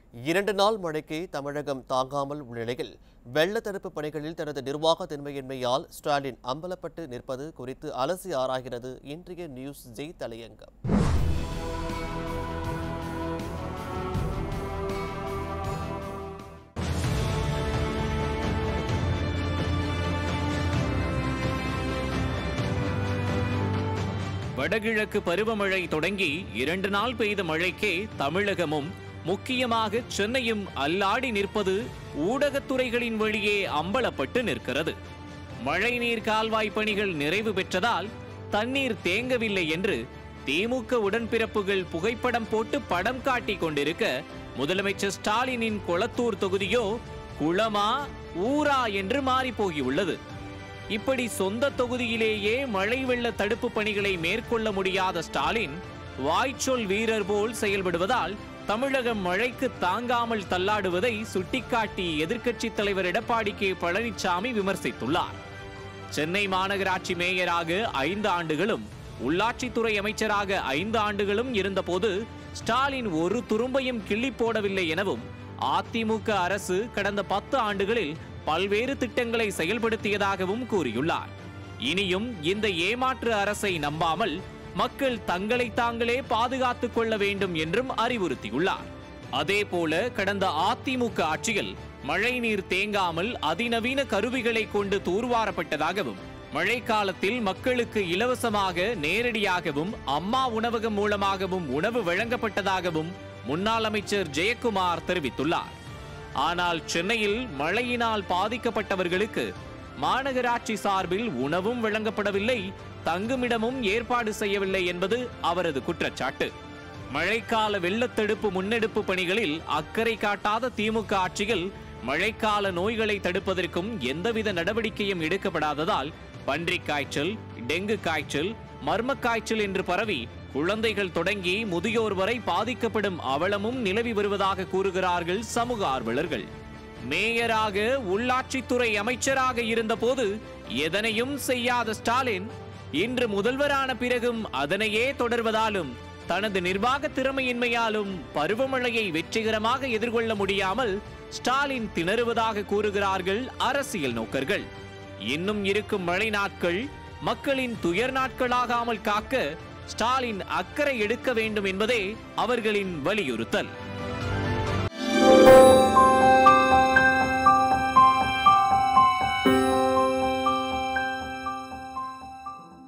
இரண்டு நாள் மழைக்கு தமிழகம் தாங்காமல் உள்ள நிலையில் வெள்ள தடுப்பு பணிகளில் தனது நிர்வாக திறமையின்மையால் ஸ்டாலின் அம்பலப்பட்டு நிற்பது குறித்து அலசி ஆராய்கிறது இன்றைய நியூஸ் ஜெய் தலையங்கம் வடகிழக்கு பருவமழை தொடங்கி இரண்டு நாள் பெய்த மழைக்கே தமிழகமும் முக்கியமாக சென்னையும் அல்லாடி நிற்பது ஊடகத்துறைகளின் வழியே அம்பலப்பட்டு நிற்கிறது மழைநீர் கால்வாய் பணிகள் நிறைவு பெற்றதால் தண்ணீர் தேங்கவில்லை என்று திமுக உடன்பிறப்புகள் புகைப்படம் போட்டு படம் காட்டிக் கொண்டிருக்க முதலமைச்சர் ஸ்டாலினின் கொளத்தூர் தொகுதியோ குளமா ஊரா என்று மாறிப் போகியுள்ளது இப்படி சொந்த தொகுதியிலேயே மழை வெள்ள தடுப்பு பணிகளை மேற்கொள்ள முடியாத ஸ்டாலின் வாய்ச்சொல் வீரர் போல் செயல்படுவதால் தமிழகம் மழைக்கு தாங்காமல் தள்ளாடுவதை சுட்டிக்காட்டி எதிர்க்கட்சித் தலைவர் எடப்பாடி கே பழனிசாமி விமர்சித்துள்ளார் சென்னை மாநகராட்சி மேயராக ஐந்து ஆண்டுகளும் உள்ளாட்சித்துறை அமைச்சராக ஐந்து ஆண்டுகளும் இருந்தபோது ஸ்டாலின் ஒரு துரும்பையும் கிள்ளி போடவில்லை எனவும் அதிமுக அரசு கடந்த பத்து ஆண்டுகளில் பல்வேறு திட்டங்களை செயல்படுத்தியதாகவும் கூறியுள்ளார் இனியும் இந்த ஏமாற்று அரசை நம்பாமல் மக்கள் தங்களை தாங்களே பாதுகாத்துக் கொள்ள வேண்டும் என்றும் அறிவுறுத்தியுள்ளார் அதேபோல கடந்த அதிமுக ஆட்சியில் மழைநீர் தேங்காமல் அதிநவீன கருவிகளை கொண்டு தூர்வாரப்பட்டதாகவும் மழைக்காலத்தில் மக்களுக்கு இலவசமாக நேரடியாகவும் அம்மா உணவகம் மூலமாகவும் உணவு வழங்கப்பட்டதாகவும் முன்னாள் அமைச்சர் ஜெயக்குமார் தெரிவித்துள்ளார் ஆனால் சென்னையில் மழையினால் பாதிக்கப்பட்டவர்களுக்கு மாநகராட்சி சார்பில் உணவும் வழங்கப்படவில்லை தங்குமிடமும் ஏற்பாடு செய்யவில்லை என்பது அவரது குற்றச்சாட்டு மழைக்கால வெள்ளத்தடுப்பு முன்னெடுப்பு பணிகளில் அக்கறை காட்டாத திமுக ஆட்சியில் மழைக்கால நோய்களை தடுப்பதற்கும் எந்தவித நடவடிக்கையும் எடுக்கப்படாததால் பன்றிக் காய்ச்சல் டெங்கு காய்ச்சல் மர்ம காய்ச்சல் என்று பரவி குழந்தைகள் தொடங்கி முதியோர் வரை பாதிக்கப்படும் அவலமும் நிலவி வருவதாக கூறுகிறார்கள் சமூக ஆர்வலர்கள் மேயராக உள்ளாட்சித்துறை அமைச்சராக இருந்தபோது எதனையும் செய்யாத ஸ்டாலின் இன்று முதல்வரான பிறகும் அதனையே தொடர்வதாலும் தனது நிர்வாக திறமையின்மையாலும் பருவமழையை வெற்றிகரமாக எதிர்கொள்ள முடியாமல் ஸ்டாலின் திணறுவதாக கூறுகிறார்கள் அரசியல் நோக்கர்கள் இன்னும் இருக்கும் மழை நாட்கள் மக்களின் துயர் நாட்களாகாமல் காக்க ஸ்டாலின் அக்கறை எடுக்க வேண்டும் என்பதே அவர்களின் வலியுறுத்தல்